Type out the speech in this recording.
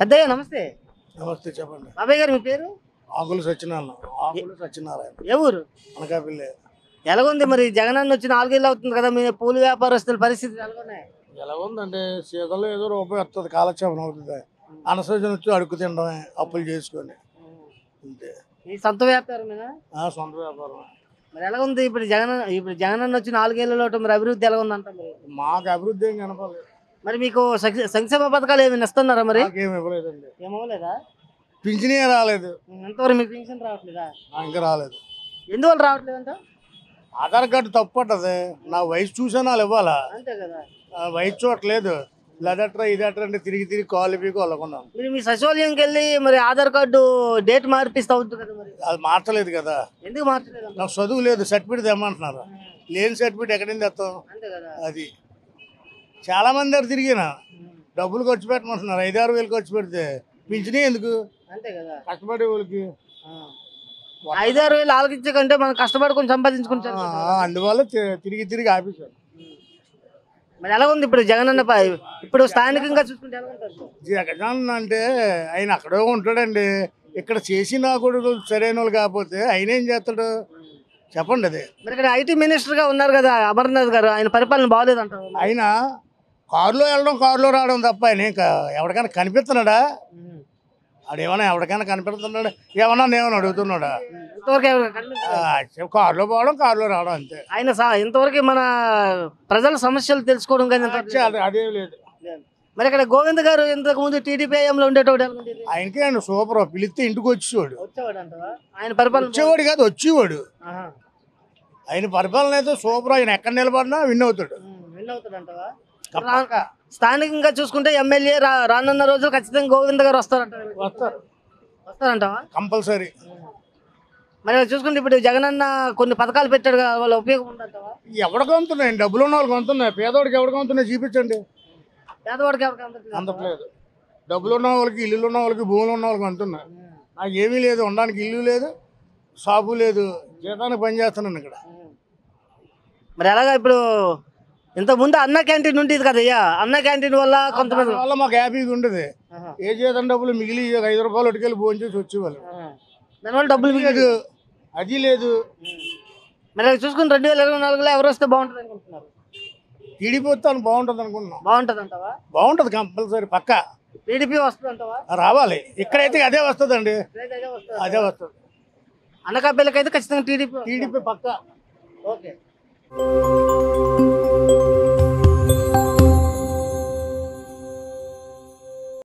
పెద్దయ్య నమస్తే నమస్తే చెప్పండి బాబాయ్ గారు మీ పేరు ఆకులు సత్యనారాయణ ఆకులు సత్యనారాయణ ఏ ఊరు అనకాపల్లి ఎలాగుంది మరి జగన్ అన్న వచ్చి నాలుగేళ్ళు అవుతుంది కదా మీ పూలు వ్యాపారస్తుల పరిస్థితి ఎలాగున్నాయి ఎలా ఉందండి సీజన్లో ఏదో రూపాయి వస్తుంది కాలక్షేపం అవుతుంది అనసూచన వచ్చి అడుగు తినడమే అప్పులు చేసుకొని అంతే మీ సొంత వ్యాపారమేనా ఆ, సొంత వ్యాపారం మరి ఎలా ఉంది ఇప్పుడు జగన్ ఇప్పుడు జగన్ అన్న వచ్చి నాలుగేళ్లలో మరి అభివృద్ధి ఎలా ఉంది అంట మరి మాకు అభివృద్ధి ఏం కనపడలేదు మరి మీకు సంక్ష- సంక్షేమ పథకాలు ఏమైనా ఇస్తున్నారా మరి మాకేం ఇవ్వలేదండి ఏమవ్వలేదా పింఛనే రాలేదు ఎంతవరకు మీకు పెన్షన్ రావట్లేదా ఆ, ఇంకా రాలేదు ఎందువల్ల రావట్లేదంట ఆధార్ కార్డు తప్పు పట్టదు నా వయసు చూసాను వాళ్ళు ఇవ్వాలా అంతే కదా ఆ, వయసు చూడట్లేదు లదట్రా ఇదట్రా అంటే తిరిగి తిరిగి కాలు పీకి వాళ్ళకున్నాను మీరు మీ సచివాలయంకి వెళ్ళి మరి ఆధార్ కార్డు డేట్ మార్పిస్తే అవుతుంది కదా మరి అది మార్చలేదు కదా ఎందుకు మార్చలేదంట నాకు చదువు లేదు సర్టిఫికేట్ తెమ్మంటున్నారు లేని సర్టిఫికేట్ ఎక్కడి నుంచి తెస్తాం అంతే కదా అది చాలా మంది దగ్గర తిరిగిన డబ్బులు ఖర్చు పెట్టమంటున్నారు ఐదు ఆరు వేలు ఖర్చు పెడితే పింఛనే ఎందుకు అంతే కదా కష్టపడే వాళ్ళకి ఐదారు వేలు ఆలోచించే కంటే మనం కష్టపడి కొంచెం సంపాదించుకుంటాం ఆ, అందువల్ల తి- తిరిగి తిరిగి ఆపేశారు మరి ఎలా ఉంది ఇప్పుడు జగన్ అన్న ప- ఇప్పుడు స్థానికంగా చూసుకుంటే ఎలా ఉంటారు జగన్ అంటే ఆయన అక్కడే ఉంటాడండి ఇక్కడ చేసిన కొడుకు సరైన వాళ్ళు కాకపోతే ఆయన ఏం చేస్తాడు చెప్పండి అది మరి ఇక్కడ ఐటీ మినిస్టర్ గా ఉన్నారు కదా అమర్నాథ్ గారు ఆయన పరిపాలన బాగలేదు అంటారు ఆయన కారులో వెళ్ళడం కారులో రావడం తప్ప ఆయన ఇంకా ఎవరికైనా కనిపిస్తున్నాడా ఆడేమన్నా ఎవరికైనా కనిపిస్తున్నాడా ఏమన్నా ఏమన్నా అడుగుతున్నాడా ఇంతవరకు ఎవరు కనిపించలేదు. ఆ, కారులో పోవడం కారులో రావడం అంతే ఆయన సా- ఇంతవరకు మన ప్రజల సమస్యలు తెలుసుకోవడం కానీ ఇంత- అచ్చా, అది- అదేం లేదు మరి ఇక్కడ గోవింద్ గారు ఇంతకు ముందు టీడీపీ లో ఉండేటోడు ఎలా ఉండేది? ఆయనకి ఆయన సూపర్ పిలిస్తే ఇంటికి వచ్చేవాడు వచ్చేవాడు అంటావా ఆయన పరిపాలన వచ్చేవాడు కాదు వచ్చేవాడు ఆహా. ఆయన పరిపాలన అయితే సూపర్ ఆయన ఎక్కడ నిలబడినా విన్ అవుతాడు ఉమ్, విన్ అవుతాడు అంటావా తప్పక. స్థానికంగా చూసుకుంటే ఎమ్మెల్యే రా రానున్న రోజులు ఖచ్చితంగా గోవింద్ గారు వస్తారంటారు వస్తారు వస్తారంటావా కంపల్సరీ మరి ఇలా చూసుకుంటే ఇప్పుడు జగన్ అన్న కొన్ని పథకాలు పెట్టాడు కదా వాళ్ళ ఉపయోగం ఉందంటావా ఎవడికి కొంతున్నాయి డబ్బులు ఉన్న వాళ్ళకి కొంటున్నాయి పేదవాడికి ఎవరికి కొంటున్నాయి చూపించండి పేదవాడికి ఎవరికి అందట్లేదు అందట్లేదు డబ్బులు ఉన్న వాళ్ళకి ఇల్లులు ఉన్న వాళ్ళకి భూములు ఉన్న వాళ్ళకి కొంటున్నాయి నాకు ఏమీ లేదు ఉండడానికి ఇల్లు లేదు షాపు లేదు జీతానికి పని చేస్తున్నాను ఇక్కడ మరి అలాగా ఇప్పుడు ఇంతకుముందు అన్న క్యాంటీన్ ఉండేది కదయ్యా అన్న క్యాంటీన్ వల్ల కొంతమంది వల్ల మాకు హ్యాపీగా ఉండేది ఆహా. ఏ జీతం డబ్బులు మిగిలి ఒక ఐదు రూపాయలు ఒటికెళ్ళి భోజనం చేసి వచ్చేవాళ్ళు ఆహా. దానివల్ల డబ్బులు మిగిలేదు లేదు అది లేదు మరి అలా చూసుకుని రెండు వేల ఇరవై నాలుగులో ఎవరు వస్తే బాగుంటుంది అనుకుంటున్నారు టీడీపీ వస్తాను బాగుంటుంది అనుకుంటున్నాం బాగుంటుంది అంటావా బాగుంటుంది కంపల్సరీ పక్క టీడీపీ వస్తుంది అంటావా రావాలి ఇక్కడైతే అదే వస్తుందండి అదే వస్తుంది అదే వస్తుంది అనకాపల్లికి అయితే ఖచ్చితంగా టీడీపీ టీడీపీ పక్క ఓకే